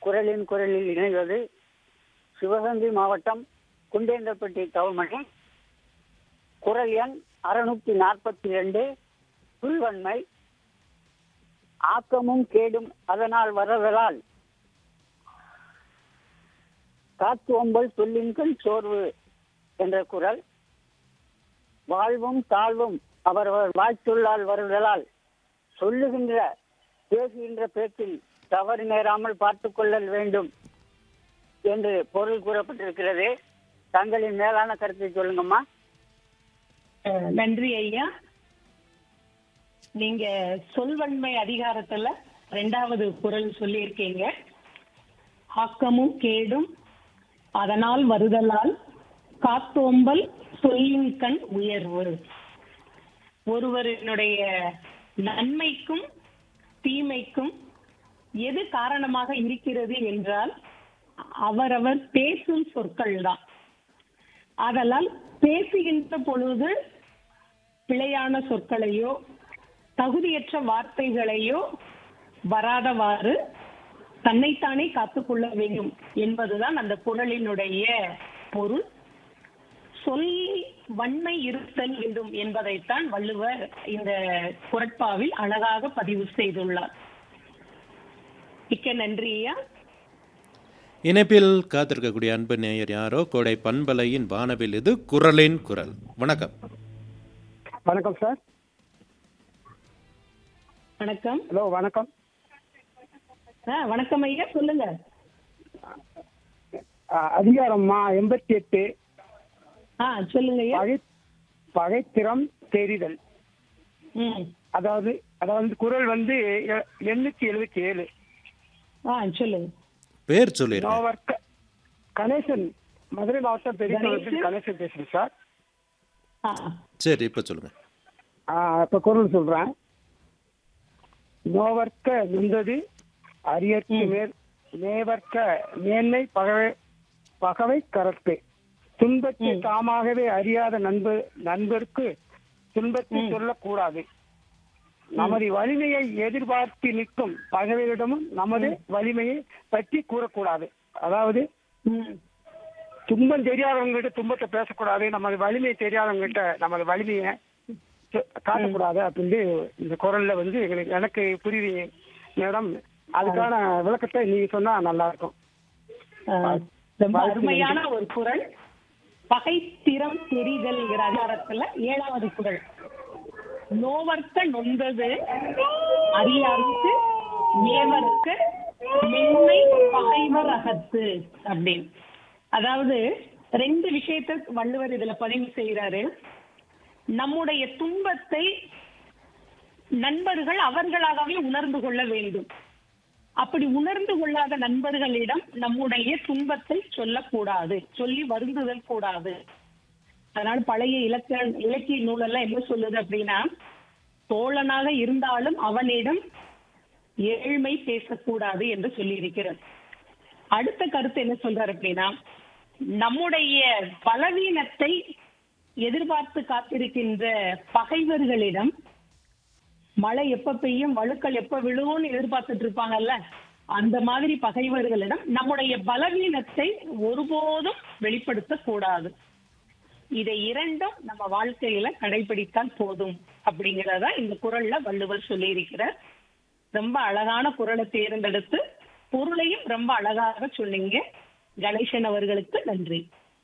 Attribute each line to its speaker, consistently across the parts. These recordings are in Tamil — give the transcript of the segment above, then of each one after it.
Speaker 1: குரலின் குரலில் இணைவது சிவகங்கை மாவட்டம் குண்டேந்தப்பட்டி தவமணி குரல் எண் அறுநூத்தி நாற்பத்தி ரெண்டு புல்வன்மை ஆக்கமும் கேடும் அதனால் வரதலால் காத்து ஒம்பல் சொல்லின்கண் சோர்வு என்ற குரல் வாழ்வும் தாழ்வும் அவரவர் வாழ்த்துள்ளால் வருதலால் சொல்லுகின்ற பேசுகின்ற பேச்சில் தவறு நேராமல் பார்த்துக் கொள்ளல் வேண்டும் என்று பொருள் கூறப்பட்டிருக்கிறது தங்களின் மேலான கருத்தை சொல்லுங்கம்மா
Speaker 2: அஹ், நன்றி ஐயா நீங்க சொல்வன்மை அதிகாரத்துல ரெண்டாவது குரல் சொல்லியிருக்கீங்க ஆக்கமும் கேடும் அதனால் வருதலால் காத்தோம்பல் சொல்லின் கண் உயர்வு ஒருவரினுடைய நன்மைக்கும் தீமைக்கும் எது காரணமாக இருக்கிறது என்றால் அவரவர் பேசும் சொற்கள் தான் அதனால் பேசுகின்ற பொழுது பிழையான சொற்களையோ தகுதியற்ற வார்த்தைகளையோ வராதவாறு தன்னைத்தானே காத்துக்கொள்ள வேண்டும் என்பதுதான் அந்த குரலினுடைய பொருள் சொல் வன்மை இருத்தல் வேண்டும் என்பதைத்தான் வள்ளுவர் இந்த குரட்பாவில் அழகாக பதிவு செய்துள்ளார் மிக்க நன்றி ஐயா
Speaker 3: இணைப்பில் காத்திருக்கக்கூடிய அன்பு நேயர் யாரோ கோடை பண்பலையின் வானவில் இது குரலின் குரல் வணக்கம்
Speaker 4: வணக்கம் சார்
Speaker 2: வணக்கம்
Speaker 4: ஹலோ வணக்கம்
Speaker 2: ஆ, வணக்கம் ஐயா சொல்லுங்க
Speaker 4: அஹ், அதிகாரம்மா எண்பத்தி எட்டு
Speaker 2: ஆ சொல்லுங்க ஐயா
Speaker 4: பகை பகைத்திறம் தெரிதல்
Speaker 2: ம்
Speaker 4: அதாவது அதாவது குரல் வந்து எ- எண்ணூத்தி எழுபத்தி ஏழு
Speaker 2: ஆ சொல்லுங்க
Speaker 3: பேர் சொல்லிடுங்க
Speaker 4: நோவர்க்க கணேசன் மதுரை மாவட்டம் பெரிய
Speaker 2: கணேசன்?
Speaker 4: கணேசன் பேசுறேன் சார்
Speaker 2: ஆ
Speaker 3: சரி இப்போ சொல்லுங்க
Speaker 4: ஆஹ், இப்ப குரல் சொல்றேன் நோவர்க்க நின்றது அரியற்கு மேல் மேவர்க்க மேன்மை பகவை பகவை கரத்து துன்பத்தை தாமாகவே அறியாத நண்பர் நண்பருக்கு துன்பத்தை சொல்லக்கூடாது நமது வலிமையை எதிர்பார்த்து நிற்கும் பகைவரிடமும் நமது வலிமையை பற்றி கூறக்கூடாது அதாவது
Speaker 2: ம்
Speaker 4: துன்பம் தெரியாதவங்க கிட்ட துன்பத்தை பேசக்கூடாது நமது வலிமை தெரியாதவங்க கிட்ட நமது வலிமையை சொ- காட்டக்கூடாது அப்படின்னு இந்த குரல்ல வந்து எங்களுக்கு எனக்கு புரியுது மேடம் அதுக்கான விளக்கத்தை நீங்க சொன்னா நல்லா இருக்கும்
Speaker 2: ஆ, ரொம்ப அருமையான ஒரு குரல் பகைத்திறம் தெரிதல்ங்கிற அதிகாரத்துல ஏழாவது குரல் நோவர்க்க நொந்தது அறியாருக்கு ஏவர்க்க மென்மை பகைவர் அகத்து அப்படின்னு அதாவது ரெண்டு விஷயத்தை வள்ளுவர் இதுல பதிவு செய்யறாரு நம்முடைய துன்பத்தை நண்பர்கள் அவர்களாகவே உணர்ந்து கொள்ள வேண்டும் அப்படி உணர்ந்து கொள்ளாத நண்பர்களிடம் நம்முடைய துன்பத்தை சொல்லக்கூடாது சொல்லி வருந்துதல் கூடாது அதனால பழைய இலக்க இலக்கிய நூலெல்லாம் என்ன சொல்லுது அப்படின்னா தோழனாக இருந்தாலும் அவனிடம் ஏழ்மை பேசக்கூடாது என்று சொல்லி இருக்கிறது அடுத்த கருத்து என்ன சொல்றாரு அப்படின்னா நம்முடைய பலவீனத்தை எதிர்பார்த்து காத்திருக்கின்ற பகைவர்களிடம் மழை எப்ப பெய்யும் வழுக்கல் எப்ப விழுவும்னு எதிர்பார்த்துட்டு இருப்பாங்கல்ல அந்த மாதிரி பகைவர்களிடம் நம்முடைய பலவீனத்தை ஒருபோதும் வெளிப்படுத்த கூடாது இதை இரண்டும் நம்ம வாழ்க்கையில கடைபிடித்தால் போதும் அப்படிங்கறத இந்த குரல்ல வள்ளுவர் சொல்லி இருக்கிறார் ரொம்ப அழகான குரலை தேர்ந்தெடுத்து பொருளையும் ரொம்ப அழகாக சொன்னீங்க கணேசன் அவர்களுக்கு நன்றி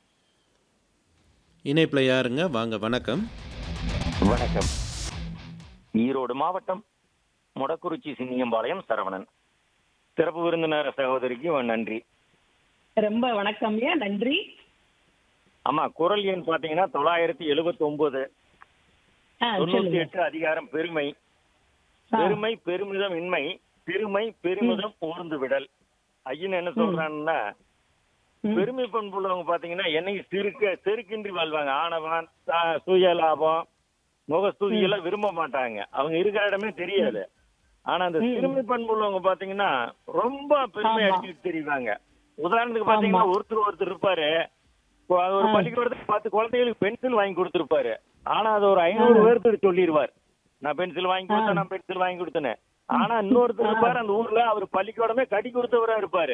Speaker 3: இணைப்பில் யாருங்க வாங்க வணக்கம்
Speaker 5: வணக்கம் ஈரோடு மாவட்டம் மொடக்குறிச்சி சிங்கியம்பாளையம் சரவணன் சிறப்பு விருந்தினர் சகோதரிக்கு ஒரு நன்றி
Speaker 2: ரொம்ப வணக்கம் ஐயா நன்றி
Speaker 5: ஆமா குரல் எண் பாத்தீங்கன்னா தொள்ளாயிரத்தி எழுபத்தி ஒன்பது
Speaker 2: ஆ,
Speaker 5: தொண்ணூத்தி
Speaker 2: சொல்லுங்க
Speaker 5: எட்டு அதிகாரம் பெருமை
Speaker 2: ஆ.
Speaker 5: பெருமை பெருமிதம் இன்மை பெருமை பெருமிதம் ஊர்ந்து விடல் ஐயன் என்ன சொல்றான்னா
Speaker 2: ம்.
Speaker 5: பெருமை பண்புள்ளவங்க பாத்தீங்கன்னா என்னைக்கு சிறுக்க செருக்கின்றி வாழ்வாங்க ஆணவம் தா- சுய லாபம் முகஸ்துதி எல்லாம் விரும்ப மாட்டாங்க அவங்க இருக்கிற இடமே தெரியாது ஆனா அந்த சிறுமை பண்புள்ளவங்க பாத்தீங்கன்னா ரொம்ப பெருமை
Speaker 2: ஆமா.
Speaker 5: அடிச்சுட்டு தெரிவாங்க உதாரணத்துக்கு பாத்தீங்கன்னா ஒருத்தர் ஒருத்தர் இருப்பாரு இப்போ அது ஒரு பள்ளிக்கூடத்துக்கு பத்து குழந்தைகளுக்கு பென்சில் வாங்கி கொடுத்திருப்பாரு ஆனா அது ஒரு ஐநூறு பேருக்கு சொல்லிடுவார் நான் பென்சில் வாங்கி கொடுத்தேன் நான் பென்சில் வாங்கி கொடுத்தேன்னு ஆனா இன்னொருத்தர் இருப்பாரு அந்த ஊர்ல அவர் பள்ளிக்கூடமே கட்டி கொடுத்தவரா இருப்பாரு